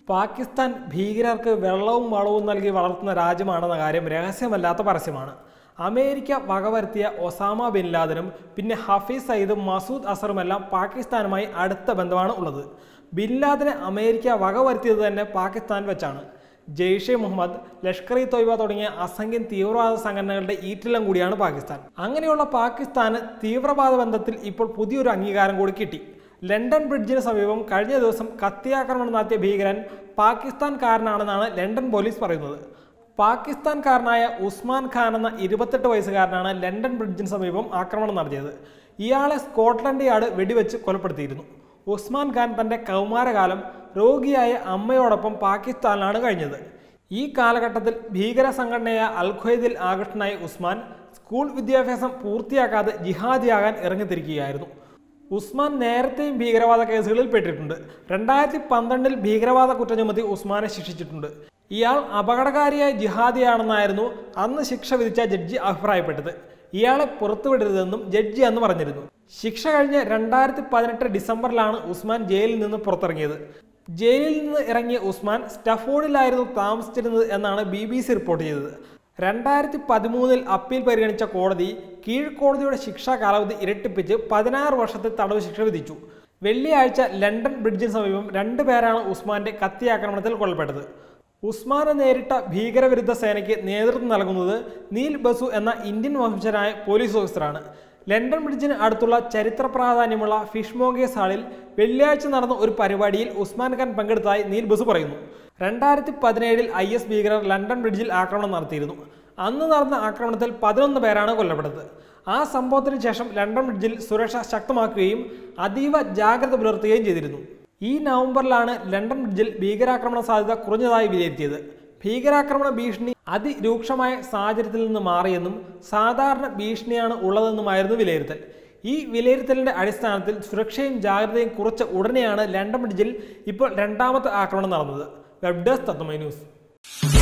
പാകിസ്ഥാൻ ഭീകരർക്ക് വെള്ളവും വളവും നൽകി വളർത്തുന്ന രാജ്യമാണെന്ന കാര്യം രഹസ്യമല്ലാത്ത പരസ്യമാണ് അമേരിക്ക വകവരുത്തിയ ഒസാമ ബിൻ ലാദനും പിന്നെ ഹഫീസ് സയ്യിദും മസൂദ് അസറുമെല്ലാം പാകിസ്ഥാനുമായി അടുത്ത ബന്ധമാണ് ഉള്ളത് ബിൻ ലാദനെ അമേരിക്ക വകവരുത്തിയത് തന്നെ പാകിസ്ഥാൻ വെച്ചാണ് ജെയ്ഷെ മുഹമ്മദ് ലഷ്കർ ഇ തൊയ്ബ തുടങ്ങിയ അസംഖ്യം തീവ്രവാദ സംഘടനകളുടെ ഈറ്റിലം കൂടിയാണ് പാകിസ്ഥാൻ അങ്ങനെയുള്ള പാകിസ്ഥാന് തീവ്രവാദ ബന്ധത്തിൽ ഇപ്പോൾ പുതിയൊരു അംഗീകാരം കൂടി കിട്ടി ലണ്ടൻ ബ്രിഡ്ജിന് സമീപം കഴിഞ്ഞ ദിവസം കത്തിയാക്രമണം നടത്തിയ ഭീകരൻ പാകിസ്ഥാൻകാരനാണെന്നാണ് ലണ്ടൻ പോലീസ് പറയുന്നത് പാകിസ്ഥാൻകാരനായ ഉസ്മാൻ ഖാൻ എന്ന ഇരുപത്തെട്ട് വയസ്സുകാരനാണ് ലണ്ടൻ ബ്രിഡ്ജിന് സമീപം ആക്രമണം നടത്തിയത് ഇയാളെ സ്കോട്ട്ലൻഡ് യാർഡ് വെടിവെച്ച് കൊലപ്പെടുത്തിയിരുന്നു ഉസ്മാൻ ഖാൻ തന്റെ കൗമാരകാലം രോഗിയായ അമ്മയോടൊപ്പം പാകിസ്ഥാനിലാണ് കഴിഞ്ഞത് ഈ കാലഘട്ടത്തിൽ ഭീകര സംഘടനയായ അൽ ഖ്വയ്ദിൽ ആകൃഷ്ടനായ ഉസ്മാൻ സ്കൂൾ വിദ്യാഭ്യാസം പൂർത്തിയാക്കാതെ ജിഹാദിയാകാൻ ഇറങ്ങിത്തിരിക്കുകയായിരുന്നു ഉസ്മാൻ നേരത്തെയും ഭീകരവാദ കേസുകളിൽ പെട്ടിട്ടുണ്ട് രണ്ടായിരത്തി പന്ത്രണ്ടിൽ ഭീകരവാദ കുറ്റം ചുമത്തി ഉസ്മാനെ ശിക്ഷിച്ചിട്ടുണ്ട് ഇയാൾ അപകടകാരിയായ ജിഹാദിയാണെന്നായിരുന്നു അന്ന് ശിക്ഷ വിധിച്ച ജഡ്ജി അഭിപ്രായപ്പെട്ടത് ഇയാളെ പുറത്തുവിടരുതെന്നും ജഡ്ജി അന്ന് പറഞ്ഞിരുന്നു ശിക്ഷ കഴിഞ്ഞ് രണ്ടായിരത്തി പതിനെട്ട് ഡിസംബറിലാണ് ഉസ്മാൻ ജയിലിൽ നിന്ന് പുറത്തിറങ്ങിയത് ജയിലിൽ നിന്ന് ഇറങ്ങിയ ഉസ്മാൻ സ്റ്റഫോർഡിലായിരുന്നു താമസിച്ചിരുന്നത് എന്നാണ് ബി ബി സി റിപ്പോർട്ട് ചെയ്തത് രണ്ടായിരത്തി പതിമൂന്നിൽ അപ്പീൽ പരിഗണിച്ച കോടതി കീഴ്ക്കോടതിയുടെ ശിക്ഷാ കാലാവധി ഇരട്ടിപ്പിച്ച് പതിനാറ് വർഷത്തെ തടവ് ശിക്ഷ വിധിച്ചു വെള്ളിയാഴ്ച ലണ്ടൻ ബ്രിഡ്ജിന് സമീപം രണ്ടു പേരാണ് ഉസ്മാന്റെ കത്തിയാക്രമണത്തിൽ കൊല്ലപ്പെട്ടത് ഉസ്മാനെ നേരിട്ട ഭീകരവിരുദ്ധ സേനയ്ക്ക് നേതൃത്വം നൽകുന്നത് നീൽ ബസു എന്ന ഇന്ത്യൻ വംശജനായ പോലീസ് ഓഫീസറാണ് ലണ്ടൻ ബ്രിഡ്ജിന് അടുത്തുള്ള ചരിത്ര പ്രാധാന്യമുള്ള ഫിഷ് മോഗേസ് ഹാളിൽ വെള്ളിയാഴ്ച നടന്ന ഒരു പരിപാടിയിൽ ഉസ്മാൻ ഖാൻ പങ്കെടുത്തതായി നീൽ ബസു പറയുന്നു രണ്ടായിരത്തി പതിനേഴിൽ ഐ എസ് ഭീകരർ ലണ്ടൻ ബ്രിഡ്ജിൽ ആക്രമണം നടത്തിയിരുന്നു അന്ന് നടന്ന ആക്രമണത്തിൽ പതിനൊന്ന് പേരാണ് കൊല്ലപ്പെട്ടത് ആ സംഭവത്തിന് ശേഷം ലണ്ടൻ ബ്രിഡ്ജിൽ സുരക്ഷ ശക്തമാക്കുകയും അതീവ ജാഗ്രത പുലർത്തുകയും ചെയ്തിരുന്നു ഈ നവംബറിലാണ് ലണ്ടൻ ബ്രിഡ്ജിൽ ഭീകരാക്രമണ സാധ്യത കുറഞ്ഞതായി വിലയിരുത്തിയത് ഭീകരാക്രമണ ഭീഷണി അതിരൂക്ഷമായ സാഹചര്യത്തിൽ നിന്ന് മാറിയെന്നും സാധാരണ ഭീഷണിയാണ് ഉള്ളതെന്നുമായിരുന്നു വിലയിരുത്തൽ ഈ വിലയിരുത്തലിന്റെ അടിസ്ഥാനത്തിൽ സുരക്ഷയും ജാഗ്രതയും കുറച്ച ഉടനെയാണ് ലണ്ടൻ ബ്രിഡ്ജിൽ ഇപ്പോൾ രണ്ടാമത്തെ ആക്രമണം നടന്നത് വെബ് ഡെസ്ക് തത്വമൈ ന്യൂസ്